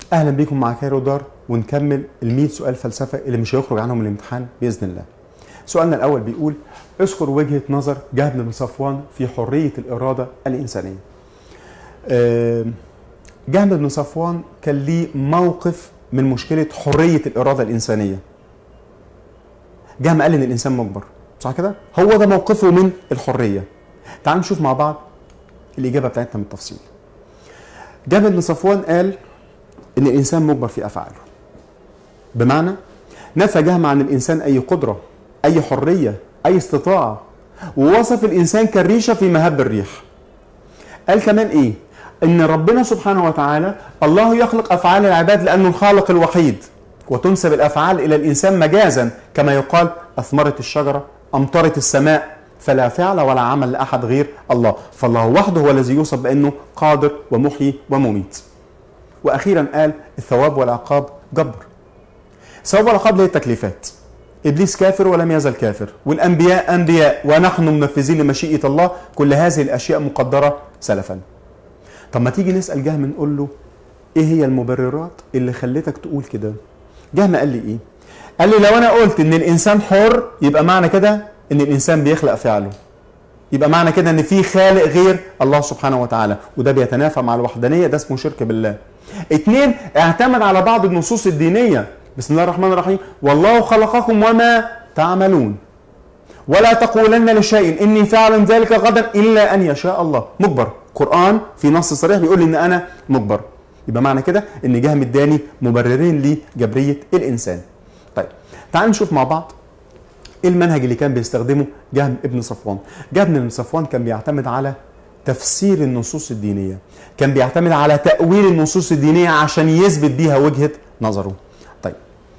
اهلا بيكم مع كايرو دار ونكمل ال 100 سؤال فلسفه اللي مش هيخرج عنهم الامتحان باذن الله. سؤالنا الاول بيقول اذكر وجهه نظر جهل بن صفوان في حريه الاراده الانسانيه. آه، جهل بن صفوان كان ليه موقف من مشكله حريه الاراده الانسانيه. جهم قال ان الانسان مجبر صح كده؟ هو ده موقفه من الحريه. تعالوا نشوف مع بعض الاجابه بتاعتنا بالتفصيل. جابر بن صفوان قال ان الانسان مجبر في افعاله بمعنى نفى جهم عن الانسان اي قدره اي حريه اي استطاعه ووصف الانسان كالريشه في مهب الريح قال كمان ايه ان ربنا سبحانه وتعالى الله يخلق افعال العباد لانه الخالق الوحيد وتنسب الافعال الى الانسان مجازا كما يقال اثمرت الشجره امطرت السماء فلا فعل ولا عمل لاحد غير الله فالله وحده هو الذي يوصف بانه قادر ومحيي ومميت واخيرا قال الثواب والعقاب جبر الثواب والعقاب هي التكليفات ابليس كافر ولم يزل كافر والانبياء انبياء ونحن منفذين لمشيئه الله كل هذه الاشياء مقدره سلفا طب ما تيجي نسال جهم نقول له ايه هي المبررات اللي خلتك تقول كده جهم قال لي ايه قال لي لو انا قلت ان الانسان حر يبقى معنى كده ان الانسان بيخلق فعله يبقى معنى كده ان في خالق غير الله سبحانه وتعالى وده بيتنافى مع الوحدانيه ده اسمه شرك بالله اتنين اعتمد على بعض النصوص الدينيه بسم الله الرحمن الرحيم والله خلقكم وما تعملون ولا تقولن لشيء اني فاعل ذلك غدا الا ان يشاء الله مجبر قران في نص صريح بيقول لي ان انا مجبر يبقى معنى كده ان جهم اداني مبررين لجبريه الانسان طيب تعال نشوف مع بعض ايه المنهج اللي كان بيستخدمه جهم ابن صفوان جهم ابن صفوان كان بيعتمد على تفسير النصوص الدينيه كان بيعتمد على تاويل النصوص الدينيه عشان يثبت بيها وجهه نظره طيب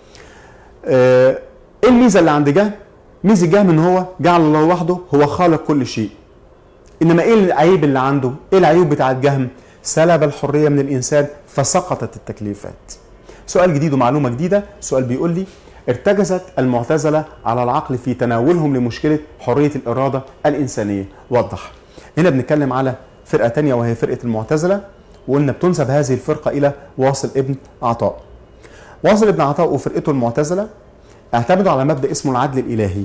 آه، ايه الميزه اللي عند جهم ميزه جهم ان هو جعل الله وحده هو خالق كل شيء انما ايه العيب اللي عنده ايه العيوب بتاعت جهم سلب الحريه من الانسان فسقطت التكليفات سؤال جديد ومعلومه جديده سؤال بيقول لي ارتكزت المعتزلة على العقل في تناولهم لمشكلة حرية الإرادة الإنسانية وضح هنا بنتكلم على فرقة تانية وهي فرقة المعتزلة وقلنا بتنسب هذه الفرقة إلى واصل ابن عطاء واصل ابن عطاء وفرقته المعتزلة اعتمدوا على مبدأ اسمه العدل الإلهي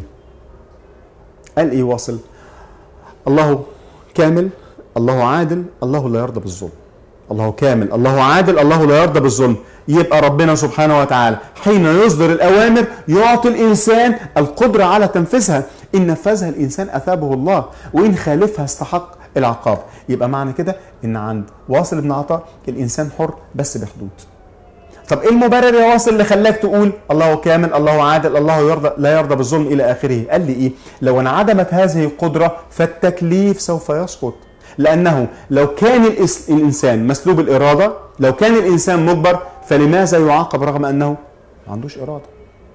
قال إيه واصل الله كامل الله عادل الله لا يرضى بالظلم الله كامل الله عادل الله لا يرضى بالظلم يبقى ربنا سبحانه وتعالى حين يصدر الأوامر يعطي الإنسان القدرة على تنفيذها إن نفذها الإنسان أثابه الله وإن خالفها استحق العقاب يبقى معنى كده إن عند واصل ابن عطاء الإنسان حر بس بحدود طب ايه المبرر يا واصل اللي خلاك تقول الله كامل الله عادل الله يرضى لا يرضى بالظلم الى اخره قال لي ايه لو انعدمت هذه القدره فالتكليف سوف يسقط لانه لو كان الإس- الانسان مسلوب الاراده لو كان الانسان مجبر فلماذا يعاقب رغم انه ما عندوش اراده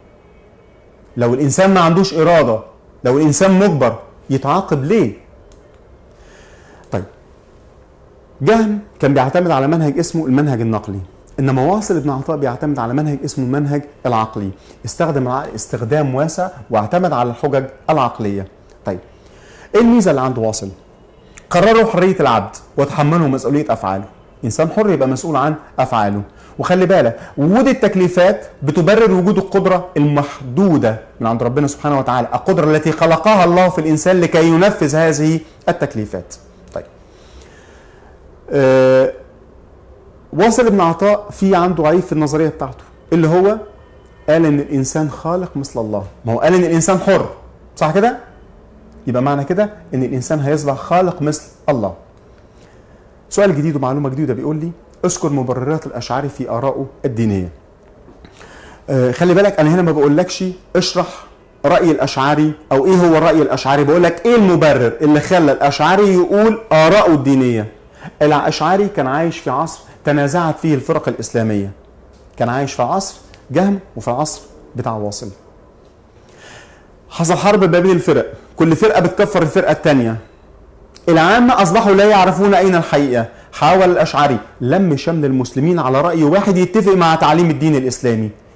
لو الانسان ما عندوش اراده لو الانسان مجبر يتعاقب ليه طيب جهم كان بيعتمد على منهج اسمه المنهج النقلي انما واصل ابن عطاء بيعتمد على منهج اسمه المنهج العقلي استخدم العقل استخدام واسع واعتمد على الحجج العقليه طيب ايه الميزه اللي عند واصل قرروا حريه العبد وتحملوا مسؤوليه افعاله انسان حر يبقى مسؤول عن افعاله وخلي بالك وجود التكليفات بتبرر وجود القدره المحدوده من عند ربنا سبحانه وتعالى القدره التي خلقها الله في الانسان لكي ينفذ هذه التكليفات طيب أه واصل ابن عطاء في عنده عيب في النظريه بتاعته اللي هو قال ان الانسان خالق مثل الله ما هو قال ان الانسان حر صح كده يبقى معنى كده ان الانسان هيصبح خالق مثل الله سؤال جديد ومعلومه جديده بيقول لي اذكر مبررات الاشعري في ارائه الدينيه آه خلي بالك انا هنا ما بقولكش اشرح راي الاشعري او ايه هو الراي الاشعري بقول لك ايه المبرر اللي خلى الاشعري يقول اراءه الدينيه الاشعري كان عايش في عصر تنازعت فيه الفرق الاسلاميه كان عايش في عصر جهم وفي العصر بتاع واصل حصل حرب ما بين الفرق كل فرقه بتكفر الفرقه الثانيه العامة أصبحوا لا يعرفون أين الحقيقة حاول الأشعري لم شمل المسلمين على رأي واحد يتفق مع تعليم الدين الإسلامي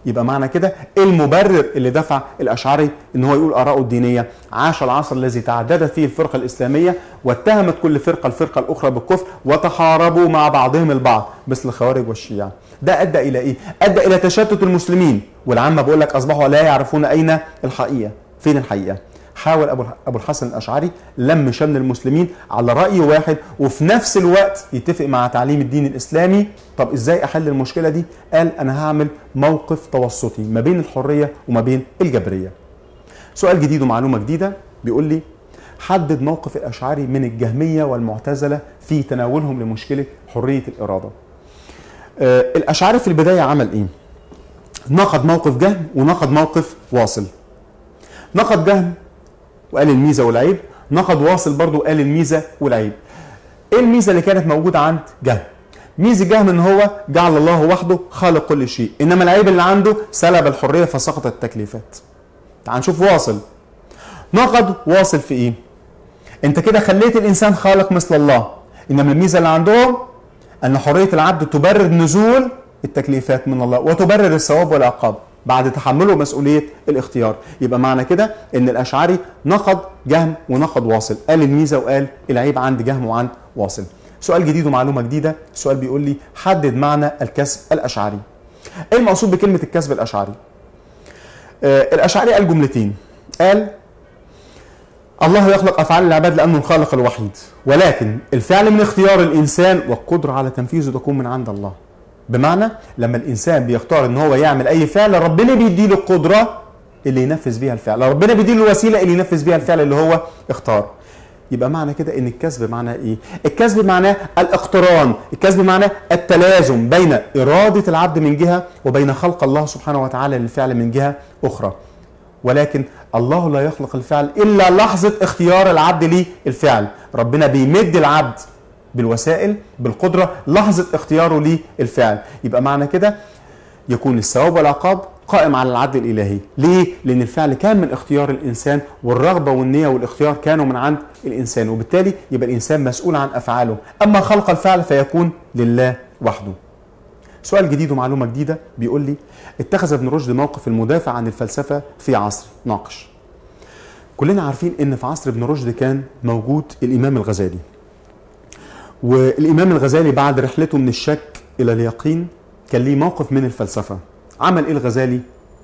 يبقى معنى كده إيه المبرر اللي دفع الاشعري ان هو يقول اراءه الدينيه عاش العصر الذي تعددت فيه الفرقه الاسلاميه واتهمت كل فرقه الفرقه الاخرى بالكفر وتحاربوا مع بعضهم البعض مثل الخوارج والشيعه ده ادى الى ايه ادى الى تشتت المسلمين والعامه بقول لك اصبحوا لا يعرفون اين الحقيقه فين الحقيقه حاول ابو ابو الحسن الاشعري لم شمل المسلمين على راي واحد وفي نفس الوقت يتفق مع تعليم الدين الاسلامي طب ازاي احل المشكله دي قال انا هعمل موقف توسطي ما بين الحريه وما بين الجبريه سؤال جديد ومعلومه جديده بيقول لي حدد موقف الاشعري من الجهميه والمعتزله في تناولهم لمشكله حريه الاراده آه الاشعري في البدايه عمل ايه نقد موقف جهم ونقد موقف واصل نقد جهم وقال الميزه والعيب نقد واصل برضه وقال الميزه والعيب ايه الميزه اللي كانت موجوده عند جهم ميزه جهم ان هو جعل الله وحده خالق كل شيء انما العيب اللي عنده سلب الحريه فسقطت التكليفات تعال نشوف واصل نقد واصل في ايه انت كده خليت الانسان خالق مثل الله انما الميزه اللي عندهم ان حريه العبد تبرر نزول التكليفات من الله وتبرر الثواب والعقاب بعد تحمله مسؤوليه الاختيار يبقى معنى كده ان الاشعري نقد جهم ونقد واصل قال الميزه وقال العيب عند جهم وعند واصل سؤال جديد ومعلومه جديده السؤال بيقول لي حدد معنى الكسب الاشعري ايه المقصود بكلمه الكسب الاشعري آه الاشعري قال جملتين قال الله يخلق افعال العباد لانه الخالق الوحيد ولكن الفعل من اختيار الانسان والقدره على تنفيذه تكون من عند الله بمعنى لما الانسان بيختار ان هو يعمل اي فعل ربنا بيديله القدره اللي ينفذ بيها الفعل ربنا بيديله الوسيله اللي ينفذ بيها الفعل اللي هو اختار يبقى معنى كده ان الكسب معناه ايه الكسب معناه الاقتران الكسب معناه التلازم بين اراده العبد من جهه وبين خلق الله سبحانه وتعالى للفعل من جهه اخرى ولكن الله لا يخلق الفعل الا لحظه اختيار العبد للفعل ربنا بيمد العبد بالوسائل بالقدره لحظه اختياره للفعل يبقى معنى كده يكون الثواب والعقاب قائم على العدل الالهي ليه لان الفعل كان من اختيار الانسان والرغبه والنيه والاختيار كانوا من عند الانسان وبالتالي يبقى الانسان مسؤول عن افعاله اما خلق الفعل فيكون لله وحده سؤال جديد ومعلومه جديده بيقول لي اتخذ ابن رشد موقف المدافع عن الفلسفه في عصر ناقش كلنا عارفين ان في عصر ابن رشد كان موجود الامام الغزالي والامام الغزالي بعد رحلته من الشك الى اليقين كان ليه موقف من الفلسفه عمل ايه الغزالي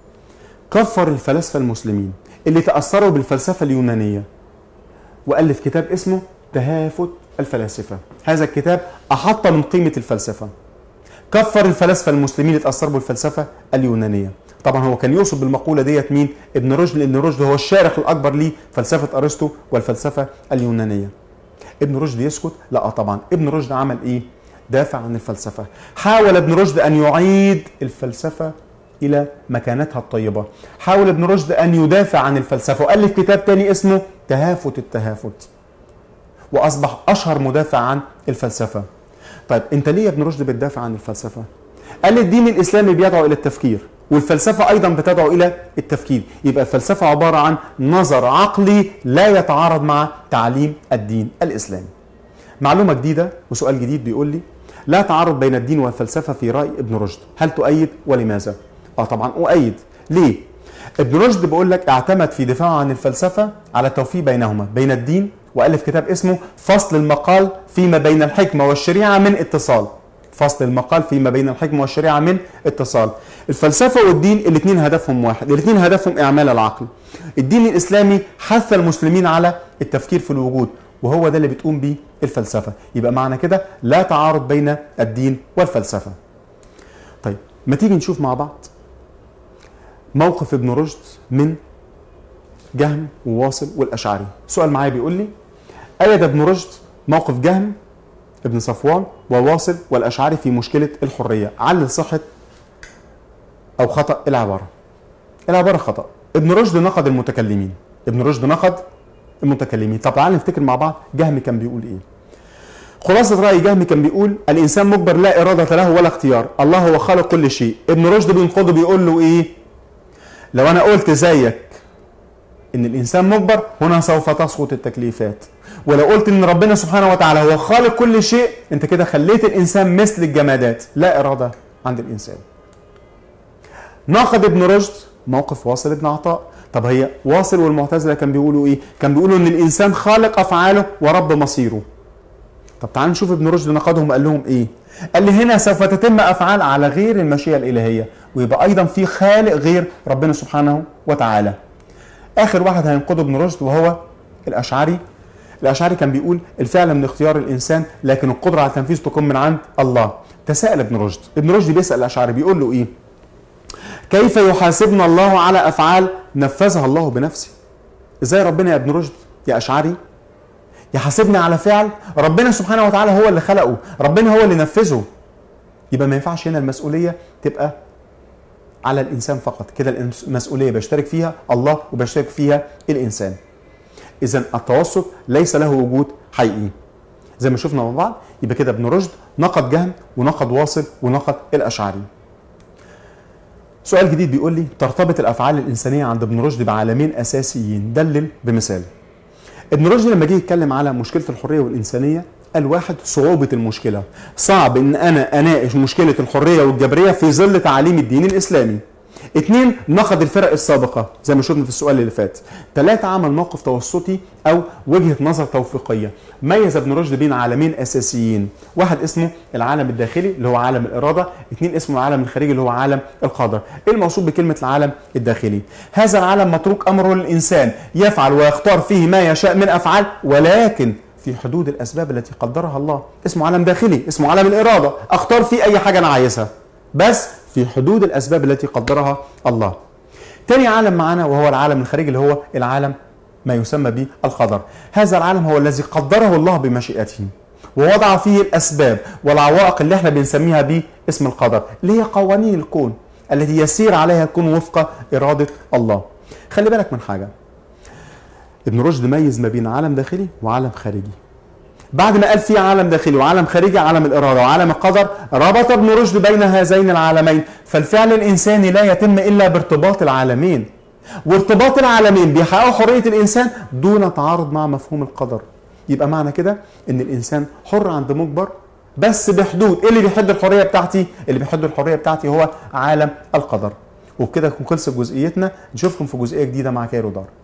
كفر الفلاسفه المسلمين اللي تاثروا بالفلسفه اليونانيه والف كتاب اسمه تهافت الفلاسفه هذا الكتاب احط من قيمه الفلسفه كفر الفلاسفه المسلمين اللي تاثروا بالفلسفه اليونانيه طبعا هو كان يقصد بالمقوله ديت مين ابن رشد لان رشد هو الشارح الاكبر لفلسفه ارسطو والفلسفه اليونانيه ابن رشد يسكت لا طبعا ابن رشد عمل ايه دافع عن الفلسفه حاول ابن رشد ان يعيد الفلسفه الى مكانتها الطيبه حاول ابن رشد ان يدافع عن الفلسفه والف كتاب تاني اسمه تهافت التهافت واصبح اشهر مدافع عن الفلسفه طيب انت ليه يا ابن رشد بتدافع عن الفلسفه قال الدين الاسلامي بيدعو الى التفكير والفلسفه ايضا بتدعو الى التفكير يبقى الفلسفه عباره عن نظر عقلي لا يتعارض مع تعليم الدين الاسلامي معلومه جديده وسؤال جديد بيقول لي لا تعارض بين الدين والفلسفه في راي ابن رشد هل تؤيد ولماذا اه طبعا اؤيد ليه ابن رشد بيقول لك اعتمد في دفاعه عن الفلسفه على التوفيق بينهما بين الدين والف كتاب اسمه فصل المقال فيما بين الحكمه والشريعه من اتصال فصل المقال فيما بين الحكمه والشريعه من اتصال الفلسفه والدين الاثنين هدفهم واحد الاثنين هدفهم اعمال العقل الدين الاسلامي حث المسلمين على التفكير في الوجود وهو ده اللي بتقوم بيه الفلسفه يبقى معنى كده لا تعارض بين الدين والفلسفه طيب ما تيجي نشوف مع بعض موقف ابن رشد من جهم وواصل والاشعري سؤال معايا بيقول لي ايد ابن رشد موقف جهم ابن صفوان وواصل والاشعري في مشكله الحريه علل صحه او خطا العباره العباره خطا ابن رشد نقد المتكلمين ابن رشد نقد المتكلمين طب تعال نفتكر مع بعض جهم كان بيقول ايه خلاصة رأي جهم كان بيقول الإنسان مجبر لا إرادة له ولا اختيار الله هو خالق كل شيء ابن رشد بينقضه بيقول له إيه لو أنا قلت زيك إن الإنسان مجبر هنا سوف تسقط التكليفات ولو قلت إن ربنا سبحانه وتعالى هو خالق كل شيء أنت كده خليت الإنسان مثل الجمادات لا إرادة عند الإنسان ناقد ابن رشد موقف واصل ابن عطاء طب هي واصل والمعتزله كان بيقولوا ايه كان بيقولوا ان الانسان خالق افعاله ورب مصيره طب تعال نشوف ابن رشد نقدهم قال لهم ايه قال لي هنا سوف تتم افعال على غير المشيئه الالهيه ويبقى ايضا في خالق غير ربنا سبحانه وتعالى اخر واحد هينقده ابن رشد وهو الاشعري الاشعري كان بيقول الفعل من اختيار الانسان لكن القدره على التنفيذ تكون من عند الله تساءل ابن رشد ابن رشد بيسال الاشعري بيقول له ايه كيف يحاسبنا الله على افعال نفذها الله بنفسه ازاي ربنا يا ابن رشد يا اشعري يحاسبني على فعل ربنا سبحانه وتعالى هو اللي خلقه ربنا هو اللي نفذه يبقى ما ينفعش هنا المسؤوليه تبقى على الانسان فقط كده المسؤوليه بيشترك فيها الله وبيشترك فيها الانسان اذا التوسط ليس له وجود حقيقي زي ما شفنا مع بعض يبقى كده ابن رشد نقد جهم ونقد واصل ونقد الاشعري سؤال جديد بيقول لي ترتبط الافعال الانسانيه عند ابن رشد بعالمين اساسيين دلل بمثال ابن رشد لما جه يتكلم على مشكله الحريه والانسانيه قال واحد صعوبة المشكلة صعب ان انا اناقش مشكلة الحرية والجبرية في ظل تعاليم الدين الاسلامي اثنين نقد الفرق السابقة زي ما شفنا في السؤال اللي فات ثلاثة عمل موقف توسطي او وجهة نظر توفيقية ميز ابن رشد بين عالمين اساسيين واحد اسمه العالم الداخلي اللي هو عالم الاراده اثنين اسمه العالم الخارجي اللي هو عالم القدر ايه المقصود بكلمه العالم الداخلي هذا العالم متروك امره للانسان يفعل ويختار فيه ما يشاء من افعال ولكن في حدود الاسباب التي قدرها الله اسمه عالم داخلي اسمه عالم الاراده اختار فيه اي حاجه انا عايزها بس في حدود الاسباب التي قدرها الله تاني عالم معانا وهو العالم الخارجي اللي هو العالم ما يسمى به القدر هذا العالم هو الذي قدره الله بمشيئته ووضع فيه الاسباب والعوائق اللي احنا بنسميها به اسم القدر اللي هي قوانين الكون التي يسير عليها الكون وفق اراده الله خلي بالك من حاجه ابن رشد ميز ما بين عالم داخلي وعالم خارجي بعد ما قال في عالم داخلي وعالم خارجي عالم الاراده وعالم القدر ربط ابن رشد بين هذين العالمين فالفعل الانساني لا يتم الا بارتباط العالمين وارتباط العالمين بيحققوا حريه الانسان دون تعارض مع مفهوم القدر يبقى معنى كده ان الانسان حر عند مجبر بس بحدود ايه اللي بيحد الحريه بتاعتي اللي بيحد الحريه بتاعتي هو عالم القدر وبكده تكون خلصت جزئيتنا نشوفكم في جزئيه جديده مع كايرو دار